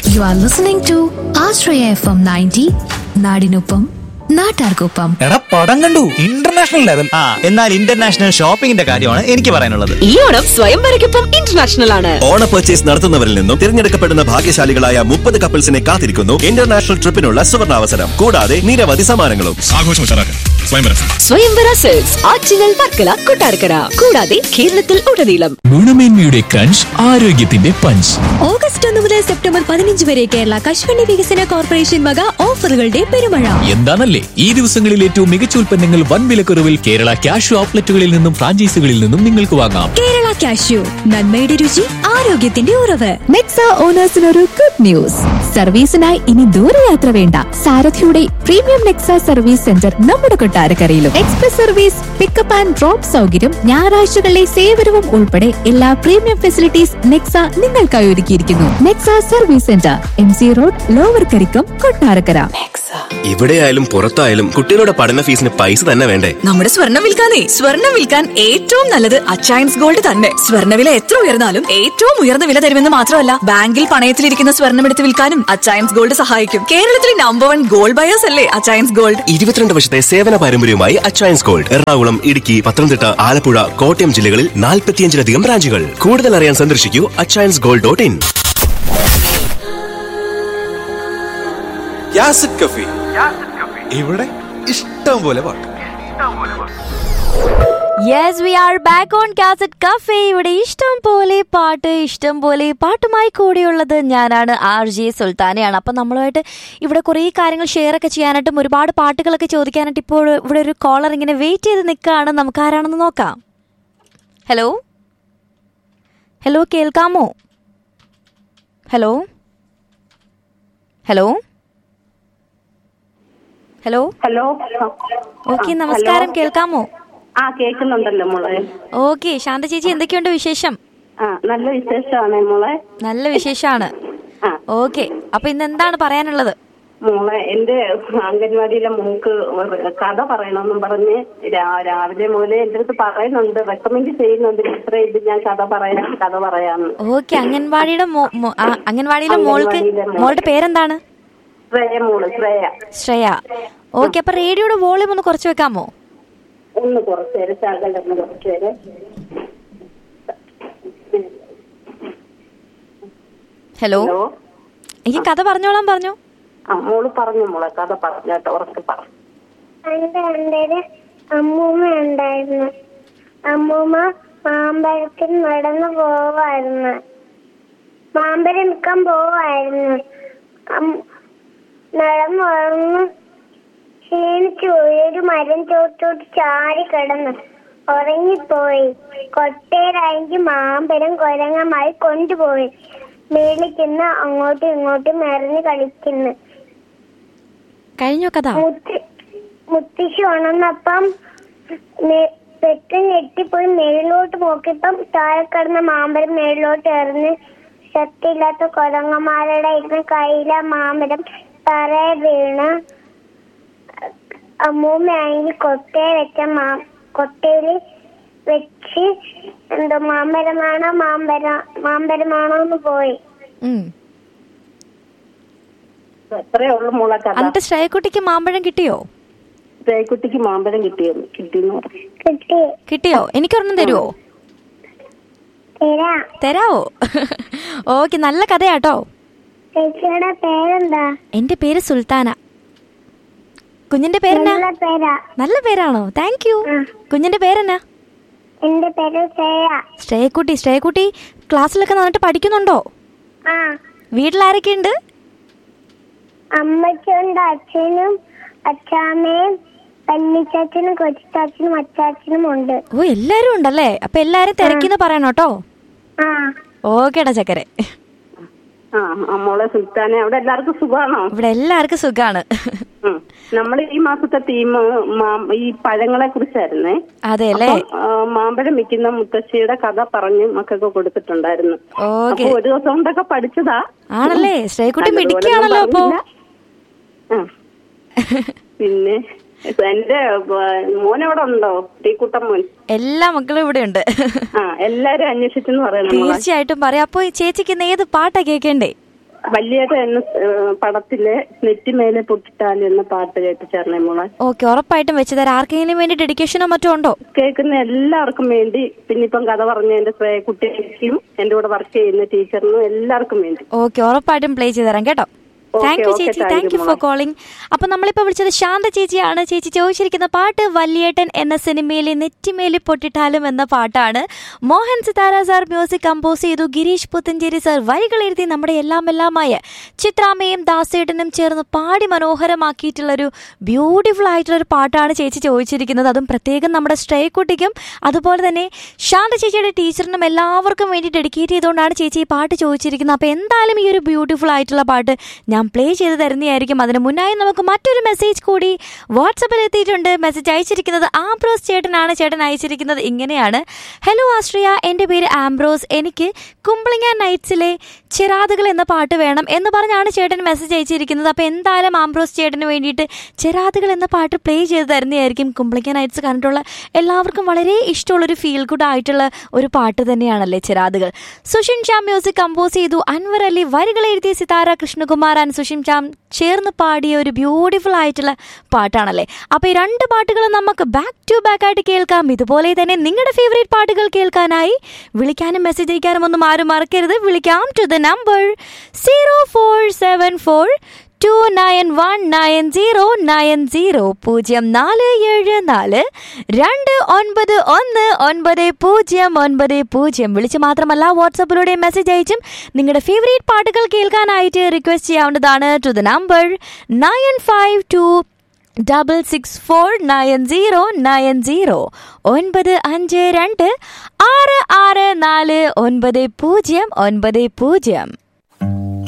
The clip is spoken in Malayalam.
You are listening to Ashraya FM 90, നാടിനൊപ്പം നാട്ടാർക്കൊപ്പം എടാ പടം കണ്ടു ഇന്റർനാഷണൽ ലെവൽ ആ എന്നാൽ ഇന്റർനാഷണൽ ഷോപ്പിംഗിന്റെ കാര്യമാണ് എനിക്ക് പറയാനുള്ളത് ഈ ഓണം സ്വയംവരയ്ക്കൊപ്പം ഇന്റർനാഷണൽ ആണ് ഓണ പർച്ചേസ് നടത്തുന്നവരിൽ നിന്നും തിരഞ്ഞെടുക്കപ്പെടുന്ന ഭാഗ്യശാലികളായ മുപ്പത് കപ്പിൾസിനെ കാത്തിരിക്കുന്നു ഇന്റർനാഷണൽ ട്രിപ്പിനുള്ള സുവർണാവസരം കൂടാതെ നിരവധി സമ്മാനങ്ങളും ആഘോഷം ഉഷാറാക്കാൻ സ്വയംവരം സ്വയംവര സെൽസ് ആറ്റിങ്ങൽ വർക്കല കൊട്ടാരക്കര കൂടാതെ കേരളത്തിൽ ഉടനീളം ഗുണമേന്മയുടെ ക്രഞ്ച് ആരോഗ്യത്തിന്റെ പഞ്ച് ഓഗസ്റ്റ് ഒന്ന് മുതൽ സെപ്റ്റംബർ പതിനഞ്ച് വരെ കേരള കശുവണ്ടി വികസന കോർപ്പറേഷൻ വക ഓഫറുകളുടെ പെരുമഴ എന്താണല്ലേ ഈ ദിവസങ്ങളിൽ ഏറ്റവും മികച്ച ഉൽപ്പന്നങ്ങൾ വൻ വിലക്കുറവിൽ കേരള ക്യാഷ് ഔട്ട്ലെറ്റുകളിൽ നിന്നും ഫ്രാഞ്ചൈസികളിൽ നിന്നും നിങ്ങൾക്ക് വാങ്ങാം കേരള കാഷ്യൂ നന്മയുടെ രുചി ആരോഗ്യത്തിന്റെ ഉറവ് മെക്സ ഓണേഴ്സിനൊരു ഗുഡ് ന്യൂസ് സർവീസിനായി ഇനി ദൂരയാത്ര വേണ്ട സാരഥിയുടെ പ്രീമിയം നെക്സ സർവീസ് സെന്റർ നമ്മുടെ കൊട്ടാരക്കരയിലും express service pickup and drop സൗകര്യം ഞായറാഴ്ചകളിലെ സേവനവും ഉൾപ്പെടെ എല്ലാ പ്രീമിയം ഫെസിലിറ്റീസ് നെക്സ നിങ്ങൾക്കായി ഒരുക്കിയിരിക്കുന്നു Nexa service centre M C road lower Karikkam Kottarakkara ഇവിടെയായാലും പുറത്തായാലും കുട്ടികളുടെ പഠന ഫീസിന് പൈസ തന്നെ വേണ്ടേ നമ്മുടെ സ്വർണം വിൽക്കാനേ സ്വർണം വിൽക്കാൻ ഏറ്റവും നല്ലത് അച്ചയൻസ് ഗോൾഡ് തന്നെ സ്വർണ്ണവില എത്ര ഉയർന്നാലും ഏറ്റവും ഉയർന്ന വില തരുമെന്ന് മാത്രമല്ല ബാങ്കിൽ പണയത്തിലിരിക്കുന്ന സ്വർണം എടുത്ത് വിൽക്കാനും അച്ചയൻസ് ഗോൾഡ് സഹായിക്കും കേരളത്തിലെ നമ്പർ വൺ ഗോൾഡ് ബയേഴ്സ് അല്ലേ അച്ചയൻസ് ഗോൾഡ് ഇരുപത്തിരണ്ട് വർഷത്തെ സേവന പാരമ്പര്യവുമായി അച്ചയൻസ് ഗോൾഡ് എറണാകുളം ഇടുക്കി പത്തനംതിട്ട ആലപ്പുഴ കോട്ടയം ജില്ലകളിൽ നാൽപ്പത്തിയഞ്ചിലധികം ബ്രാഞ്ചുകൾ കൂടുതൽ അറിയാൻ സന്ദർശിക്കൂ അച്ചയൻസ് ഗോൾഡ് ഡോട്ട് ഇൻ കഫി ഇവിടെ ഇഷ്ടം പോലെ പാട്ട് yes we are back on cassette cafe ഇവിടെ ഇഷ്ടം പോലെ പാട്ട് ഇഷ്ടം പോലെ പാട്ടുമായി കൂടിയുള്ളത് ഞാനാണ് ആർ ജെ സുൽത്താനയാണ് അപ്പം നമ്മളുമായിട്ട് ഇവിടെ കുറേ കാര്യങ്ങൾ ഷെയർ ഒക്കെ ചെയ്യാനായിട്ടും ഒരുപാട് പാട്ടുകളൊക്കെ ചോദിക്കാനായിട്ട് ഇപ്പോൾ ഇവിടെ ഒരു കോളർ ഇങ്ങനെ വെയിറ്റ് ചെയ്ത് നിൽക്കുകയാണ് നമുക്ക് ആരാണെന്ന് നോക്കാം ഹലോ ഹലോ കേൾക്കാമോ hello hello hello hello okay നമസ്കാരം കേൾക്കാമോ ആ കേൾക്കുന്നുണ്ടല്ലോ മോളെ ഓക്കെ ശാന്ത ചേച്ചി എന്തൊക്കെയുണ്ട് വിശേഷം ആ നല്ല വിശേഷമാണ് മോളെ നല്ല വിശേഷമാണ് ആ. ഓക്കെ അപ്പൊ ഇന്ന് എന്താണ് പറയാനുള്ളത് മോളെ എന്റെ അംഗൻവാടിയിലെ മോക്ക് ഒരു കഥ പറയണമെന്നും പറഞ്ഞ് രാ- രാവിലെ മുതലേ എന്റെ അടുത്ത് പറയുന്നുണ്ട് റെക്കമെൻഡ് ചെയ്യുന്നുണ്ട് ഇത്ര ഇത് ഞാൻ കഥ പറയാം കഥ പറയാന്ന് ഓക്കെ അംഗൻവാടിയുടെ മോ- മോ- ആ, അംഗൻവാടിയിലെ മോൾക്ക് അംഗൻവാടിയിലെ മോൾ. മോളുടെ പേരെന്താണ് ശ്രേയ മോള് ശ്രേയ ശ്രേയ ഓക്കെ അപ്പൊ റേഡിയോയുടെ വോളിയം ഒന്ന് കുറച്ച് വെക്കാമോ ഒന്ന് കുറച്ച് നേരം ശകലം കുറച്ച് നേരം ഹലോ ഹലോ എനിക്ക് കഥ പറഞ്ഞോളാം പറഞ്ഞു ആ മോള് പറഞ്ഞു മോളെ കഥ പറഞ്ഞോട്ടെ ഉറക്കെ പറഞ്ഞു എന്റെ എൻ്റെ അമ്മൂമ്മ ഉണ്ടായിരുന്നു അമ്മൂമ്മ മാമ്പഴത്തിൽ നടന്നു പോവായിരുന്നു മാമ്പഴം നിൽക്കാൻ പോവായിരുന്നു അം- നടന്നു വളർന്ന് ക്ഷീണിച്ചു പോയി ഒരു മരം ചോട്ടോട്ട് ചാടി കിടന്നു ഉറങ്ങിപ്പോയി കൊട്ടേരായെങ്കിൽ മാമ്പഴം കൊരങ്ങമായി കൊണ്ടുപോയി മേളിൽ ചെന്ന് അങ്ങോട്ടും ഇങ്ങോട്ടും എറിഞ്ഞ് കളിക്കുന്നു കഴിഞ്ഞോ കഥ മുത്തി മുത്തശ്ശി ഉണർന്നപ്പം മെ- പെട്ടെന്ന് ഞെട്ടിപ്പോയി മേളിലോട്ട് നോക്കിയപ്പം താഴെ കിടന്ന മാമ്പരം മേളിലോട്ട് എറിഞ്ഞ് ശക്തിയില്ലാത്ത കൊരങ്ങന്മാരുടെ ഇരുന്ന് കയ്യിലെ മാമ്പരം തറയെ വീണ് അമ്മൂമ്മയാണെങ്കിൽ കൊട്ടയെ വെച്ച മാ കൊട്ടയില് വെച്ച് എന്തോ മാമ്പരമാണോ മാമ്പര മാമ്പരമാണോ എന്ന് പോയി ഉം. എത്രയേ ഉള്ളു മോളെ കഥ എന്നിട്ട് ശ്രേയക്കുട്ടിക്ക് മാമ്പഴം കിട്ടിയോ ശ്രേയക്കുട്ടിക്ക് മാമ്പഴം കിട്ടിയെന്ന് കിട്ടിയെന്ന് പറഞ്ഞു കിട്ടി കിട്ടിയോ എനിക്കൊരെണ്ണം തരുവോ തരാ തരാവോ ഓക്കെ നല്ല കഥയാട്ടോ ചേച്ചിയുടെ പേരെന്താ എന്റെ പേര് സുൽത്താന കുഞ്ഞിന്റെ പേരെന്നാ നല്ല പേരാ നല്ല പേരാണോ താങ്ക് യു ആ. കുഞ്ഞിന്റെ പേരെന്നാ എന്റെ പേര് ശ്രേയ ശ്രേയക്കുട്ടി ശ്രേയക്കുട്ടി ക്ലാസ്സിലൊക്കെ നന്നായിട്ട് പഠിക്കുന്നുണ്ടോ ആ വീട്ടിലാരൊക്കെ ഉണ്ട് അമ്മച്ചുണ്ട് അച്ഛനും അച്ചാമ്മയും പന്നിച്ചാച്ചനും കൊച്ചിച്ചാച്ചനും അച്ചാച്ചനും ഉണ്ട് ഓ എല്ലാരും ഉണ്ടല്ലേ അപ്പൊ എല്ലാരും തിരക്കിന്ന് പറയണം കേട്ടോ ആ ഓക്കേടാ ചക്കരെ ആ ആ, മോളെ സുൽത്താനെ അവിടെ എല്ലാവർക്കും സുഖമാണോ ഇവിടെ എല്ലാവർക്കും സുഖാണ് നമ്മൾ ഈ മാസത്തെ തീം ഈ പഴങ്ങളെ കുറിച്ചായിരുന്നേ അതെ അല്ലേ അപ്പം, ആ, മാമ്പഴം വിൽക്കുന്ന മുത്തശ്ശിയുടെ കഥ പറഞ്ഞ് മക്കൾക്ക് കൊടുത്തിട്ടുണ്ടായിരുന്നു ഓക്കെ അപ്പൊ ഒരു ദിവസം കൊണ്ടൊക്കെ പഠിച്ചതാ ആണല്ലേ ശ്രേയക്കുട്ടി നല്ലതുപോലെ മിടുക്കിയാണല്ലോ അപ്പൊ ഒന്നും പറഞ്ഞില്ല. ആ. പിന്നെ എന്റെ മോൻ എവിടെ ഉണ്ടോ തീക്കുട്ടൻ മോൻ എല്ലാ മക്കളും ഇവിടെ ഉണ്ട് ആ എല്ലാരും അന്വേഷിച്ചെന്ന് പറയണം മോളെ. തീർച്ചയായിട്ടും പറയാം അപ്പൊ ചേച്ചിക്ക് ഇന്ന് ഏത് പാട്ടാ കേൾക്കണ്ടേ വലിയത് എന്ന ഏഹ്, പടത്തിലെ നെറ്റിമേലെ പൊട്ടിട്ടാൽ എന്ന പാട്ട് കേട്ടിച്ചേർന്നേ മോളെ ഓക്കെ ഉറപ്പായിട്ടും വെച്ച് തരാം ആർക്കെങ്കിലും വേണ്ടി ഡെഡിക്കേഷനോ മറ്റോ ഉണ്ടോ കേൾക്കുന്ന എല്ലാവർക്കും വേണ്ടി പിന്നെ ഇപ്പം കഥ പറഞ്ഞ എന്റെ ശ്രേയ കുട്ടിക്കും എന്റെ കൂടെ വർക്ക് ചെയ്യുന്ന ടീച്ചറിനും എല്ലാവർക്കും വേണ്ടി ഓക്കെ ഉറപ്പായിട്ടും പ്ലേ ചെയ്ത് തരാം കേട്ടോ Okay, താങ്ക് യു okay, ചേച്ചി thank thank you you, for മോളെ. കോളിംഗ് അപ്പൊ നമ്മളിപ്പോ വിളിച്ചത് ശാന്ത ചേച്ചിയാണ് ചേച്ചി ചോദിച്ചിരിക്കുന്ന പാട്ട് വല്യേട്ടൻ എന്ന സിനിമയിലെ നെറ്റിമേലി പൊട്ടിട്ടാലും എന്ന പാട്ടാണ് Mohan Sithara sir music compose ചെയ്തു ഗിരീഷ് പുത്തഞ്ചേരി സാർ വരികൾ എഴുതി നമ്മുടെ എല്ലാം എല്ലാമായ ചിത്രാമ്മയും ദാസേട്ടനും ചേർന്ന് പാടി മനോഹരമാക്കിയിട്ടുള്ള ഒരു ബ്യൂട്ടിഫുൾ ആയിട്ടുള്ള ഒരു പാട്ടാണ് ചേച്ചി ചോദിച്ചിരിക്കുന്നത് അതും പ്രത്യേകം നമ്മുടെ ശ്രേയക്കുട്ടിക്കും അതുപോലെ തന്നെ ശാന്ത ചേച്ചിയുടെ ടീച്ചറിനും എല്ലാവർക്കും വേണ്ടി ഡെഡിക്കേറ്റ് ചെയ്തുകൊണ്ടാണ് ചേച്ചി ഈ പാട്ട് ചോദിച്ചിരിക്കുന്നത് അപ്പോൾ എന്തായാലും ഈ ഒരു ബ്യൂട്ടിഫുൾ ആയിട്ടുള്ള പാട്ട് ഞാൻ പ്ലേ ചെയ്ത് തരുന്നതായിരിക്കും അതിന് മുന്നായി നമുക്ക് മറ്റൊരു മെസ്സേജ് കൂടി വാട്സപ്പിൽ എത്തിയിട്ടുണ്ട് മെസ്സേജ് അയച്ചിരിക്കുന്നത് ആംബ്രോസ് ചേട്ടനാണ് ചേട്ടൻ അയച്ചിരിക്കുന്നത് ഇങ്ങനെയാണ് ഹലോ ആശ്രിയ എൻ്റെ പേര് ആംബ്രോസ് എനിക്ക് കുമ്പളിങ്ങ നൈറ്റ്സിലെ ചിറാതുകൾ എന്ന പാട്ട് വേണം എന്ന് പറഞ്ഞാണ് ചേട്ടൻ മെസ്സേജ് അയച്ചിരിക്കുന്നത് അപ്പോൾ എന്തായാലും ആംബ്രോസ് ചേട്ടന് വേണ്ടിയിട്ട് ചിറാതുകൾ എന്ന പാട്ട് പ്ലേ ചെയ്ത് തരുന്നതായിരിക്കും കുമ്പളിങ്ങ നൈറ്റ്സ് കണ്ടിട്ടുള്ള എല്ലാവർക്കും വളരെ ഇഷ്ടമുള്ളൊരു ഫീൽ ഗുഡ് ആയിട്ടുള്ള ഒരു പാട്ട് തന്നെയാണല്ലേ ചിറാതുകൾ സുഷിൻ ഷാ മ്യൂസിക് കമ്പോസ് ചെയ്തു അൻവർ അലി വരികൾ എഴുതിയ സിതാര കൃഷ്ണകുമാർ ആൻഡ് സുഷിൻ ഷാം ചേർന്ന് പാടിയ ഒരു ബ്യൂട്ടിഫുൾ ആയിട്ടുള്ള പാട്ടാണല്ലേ അപ്പോൾ ഈ രണ്ട് പാട്ടുകളും നമുക്ക് ബാക്ക് ടു ബാക്ക് ആയിട്ട് കേൾക്കാം ഇതുപോലെ തന്നെ നിങ്ങളുടെ ഫേവറേറ്റ് പാട്ടുകൾ കേൾക്കാനായി വിളിക്കാനും മെസ്സേജ് അയക്കാനും ഒന്നും ആരും മറക്കരുത് വിളിക്കാം to the number zero four seven four two nine one nine zero nine zero പൂജ്യം നാല് ഏഴ് നാല് രണ്ട് ഒൻപത് ഒന്ന് ഒൻപത് പൂജ്യം ഒൻപത് പൂജ്യം വിളിച്ച് മാത്രമല്ല വാട്സപ്പിലൂടെ മെസ്സേജ് അയച്ചും നിങ്ങളുടെ ഫേവറേറ്റ് പാട്ടുകൾ കേൾക്കാനായിട്ട് റിക്വസ്റ്റ് ചെയ്യാവുന്നതാണ് to the number nine five two double six four nine zero nine zero ഒൻപത് അഞ്ച് രണ്ട് ആറ് ആറ് നാല് ഒൻപത് പൂജ്യം ഒൻപത് പൂജ്യം